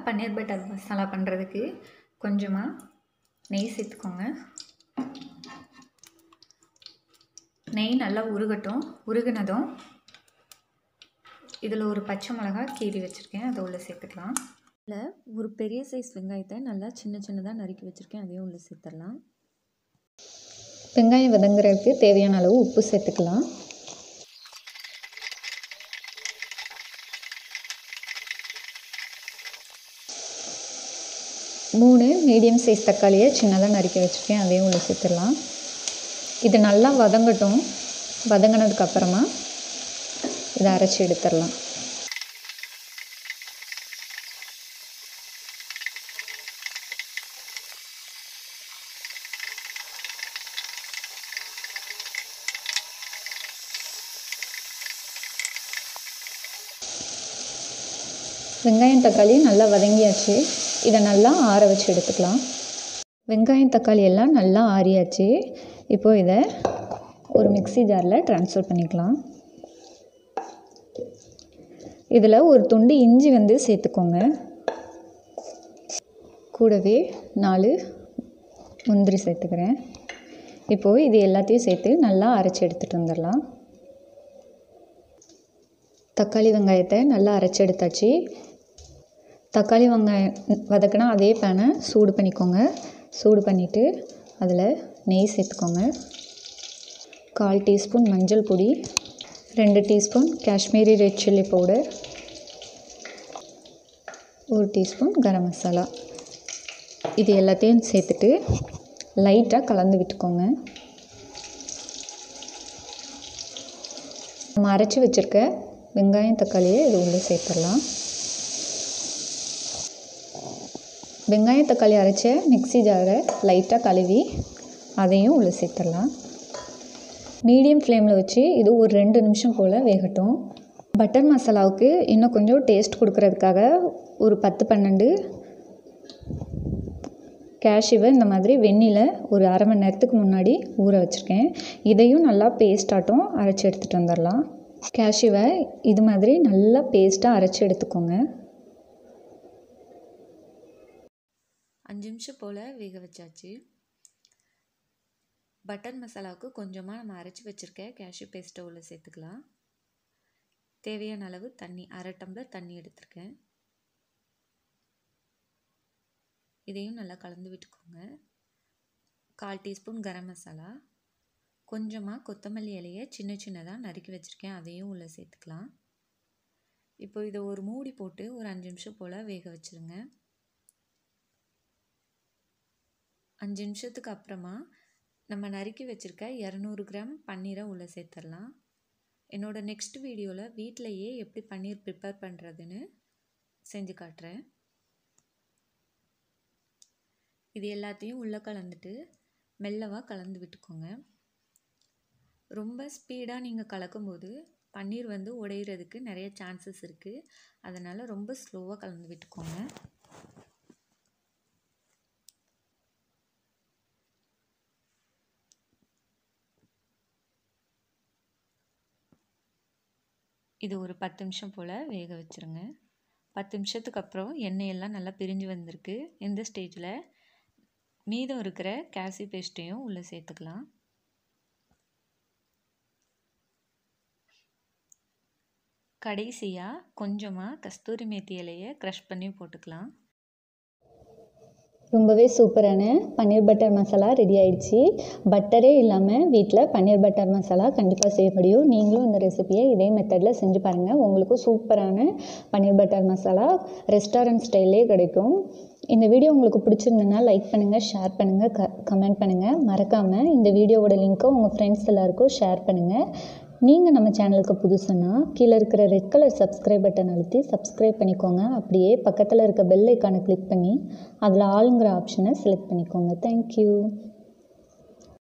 பன்னீர் butter masala பண்ணுறதுக்கு கொஞ்சமாக நெய் சேர்த்துக்கோங்க நெய் நல்லா உருகட்டும் உருகுனதும் இதில் ஒரு பச்சை மிளகா கீறி வச்சுருக்கேன் அதை உள்ளே சேர்த்துக்கலாம் இதில் ஒரு பெரிய சைஸ் வெங்காயத்தை நல்லா சின்ன சின்னதாக நறுக்கி வச்சுருக்கேன் அதையும் உள்ளே சேர்த்துடலாம் வெங்காயம் வதங்குறதுக்கு தேவையான அளவு உப்பு சேர்த்துக்கலாம் மூணு மீடியம் சைஸ் தக்காளியை சின்னதாக நறுக்கி வச்சுருக்கேன் அதையும் உள்ள சேர்த்துடலாம் இது நல்லா வதங்கட்டும் வதங்கினதுக்கப்புறமா இதை அரைச்சி எடுத்துடலாம் வெங்காயம் தக்காளி நல்லா வதங்கியாச்சு இதை நல்லா ஆற வச்சு எடுத்துக்கலாம் வெங்காயம் தக்காளி எல்லாம் நல்லா ஆறியாச்சு இப்போது இதை ஒரு மிக்ஸி ஜாரில் ட்ரான்ஸ்ஃபர் பண்ணிக்கலாம் இதில் ஒரு துண்டு இஞ்சி வந்து சேர்த்துக்கோங்க கூடவே நாலு முந்திரி சேர்த்துக்கிறேன் இப்போது இது எல்லாத்தையும் சேர்த்து நல்லா அரைச்சி எடுத்துகிட்டு வந்துடலாம் தக்காளி வெங்காயத்தை நல்லா அரைச்சி எடுத்தாச்சு தக்காளி வெங்காயம் வதக்கினா அதே பேனை சூடு பண்ணிக்கோங்க சூடு பண்ணிவிட்டு அதில் நெய் சேர்த்துக்கோங்க கால் டீஸ்பூன் மஞ்சள் பொடி ரெண்டு teaspoon Kashmiri red chilli powder ஒரு டீஸ்பூன் கரம் மசாலா இது எல்லாத்தையும் சேர்த்துட்டு லைட்டாக கலந்து விட்டுக்கோங்க நம்ம அரைச்சி வச்சுருக்க வெங்காயம் தக்காளியை இது உள்ளே சேர்த்துடலாம் வெங்காயம் தக்காளி அரைச்ச மிக்ஸி ஜாரை லைட்டாக கழுவி அதையும் உள்ளே சேர்த்துடலாம் மீடியம் ஃப்ளேமில் வச்சு இது ஒரு ரெண்டு நிமிஷம் போல் வேகட்டும் பட்டர் மசாலாவுக்கு இன்னும் கொஞ்சம் டேஸ்ட் கொடுக்கறதுக்காக ஒரு பத்து பன்னெண்டு கேஷ்யூவை இந்த மாதிரி வெந்நில ஒரு அரை மணி நேரத்துக்கு முன்னாடி ஊற வச்சுருக்கேன் இதையும் நல்லா பேஸ்டாட்டும் அரைச்சி எடுத்துகிட்டு வந்துடலாம் கேஷ்யூவை இது மாதிரி நல்லா பேஸ்ட்டாக அரைச்சி எடுத்துக்கோங்க அஞ்சு நிமிஷம் போல் வேக வச்சாச்சு பட்டர் மசாலாவுக்கு கொஞ்சமாக நம்ம அரைச்சி வச்சுருக்க கேஷ்யூ பேஸ்ட்டை உள்ள சேர்த்துக்கலாம் தேவையான அளவு தண்ணி அரை டம்ளர் தண்ணி எடுத்திருக்கேன் இதையும் நல்லா கலந்து விட்டுக்கோங்க கால் டீஸ்பூன் கரம் மசாலா கொஞ்சமாக கொத்தமல்லி இலையை சின்ன சின்னதாக நறுக்கி வச்சுருக்கேன் அதையும் உள்ளே சேர்த்துக்கலாம் இப்போ இதை ஒரு மூடி போட்டு ஒரு அஞ்சு நிமிஷம் போல் வேக வச்சுருங்க அஞ்சு நிமிஷத்துக்கு அப்புறமா நம்ம நறுக்கி வச்சுருக்க இரநூறு கிராம் பன்னீரை உள்ளே சேர்த்துடலாம் என்னோடய நெக்ஸ்ட் வீடியோவில் வீட்டிலையே எப்படி பன்னீர் ப்ரிப்பேர் பண்ணுறதுன்னு செஞ்சு காட்டுறேன் இது எல்லாத்தையும் உள்ளே கலந்துட்டு மெல்லவாக கலந்து விட்டுக்கோங்க ரொம்ப ஸ்பீடாக நீங்கள் கலக்கும்போது பன்னீர் வந்து உடையிறதுக்கு நிறைய சான்சஸ் இருக்குது அதனால் ரொம்ப ஸ்லோவாக கலந்து விட்டுக்கோங்க இது ஒரு பத்து நிமிஷம் போல் வேக வச்சுருங்க பத்து நிமிஷத்துக்கு அப்புறம் எண்ணெயெல்லாம் நல்லா பிரிஞ்சு வந்திருக்கு இந்த ஸ்டேஜில் மீதம் இருக்கிற கேசி பேஸ்ட்டையும் உள்ளே சேர்த்துக்கலாம் கடைசியாக கொஞ்சமாக கஸ்தூரி மேத்தி இலையை க்ரஷ் பண்ணி போட்டுக்கலாம் ரொம்பவே சூப்பரான பன்னீர் பட்டர் மசாலா ரெடி ஆயிடுச்சு பட்டரே இல்லாமல் வீட்டில் பன்னீர் பட்டர் மசாலா கண்டிப்பாக செய்ய முடியும் நீங்களும் இந்த ரெசிபியை இதே மெத்தடில் செஞ்சு பாருங்கள் உங்களுக்கும் சூப்பரான பன்னீர் பட்டர் மசாலா ரெஸ்டாரண்ட் ஸ்டைல்லே கிடைக்கும் இந்த வீடியோ உங்களுக்கு பிடிச்சிருந்ததுன்னா லைக் பண்ணுங்கள் ஷேர் பண்ணுங்கள் க கமெண்ட் பண்ணுங்கள் மறக்காமல் இந்த வீடியோவோட லிங்க்கை உங்கள் ஃப்ரெண்ட்ஸ் எல்லாருக்கும் ஷேர் பண்ணுங்கள் நீங்கள் நம்ம சேனலுக்கு புதுசுன்னா கீழே இருக்கிற ரெட் கலர் சப்ஸ்கிரைப் பட்டன் அழுத்தி சப்ஸ்கிரைப் பண்ணிக்கோங்க அப்படியே பக்கத்தில் இருக்க பெல் ஐக்கானை கிளிக் பண்ணி அதில் ஆளுங்கிற ஆப்ஷனை செலக்ட் பண்ணிக்கோங்க தேங்க்யூ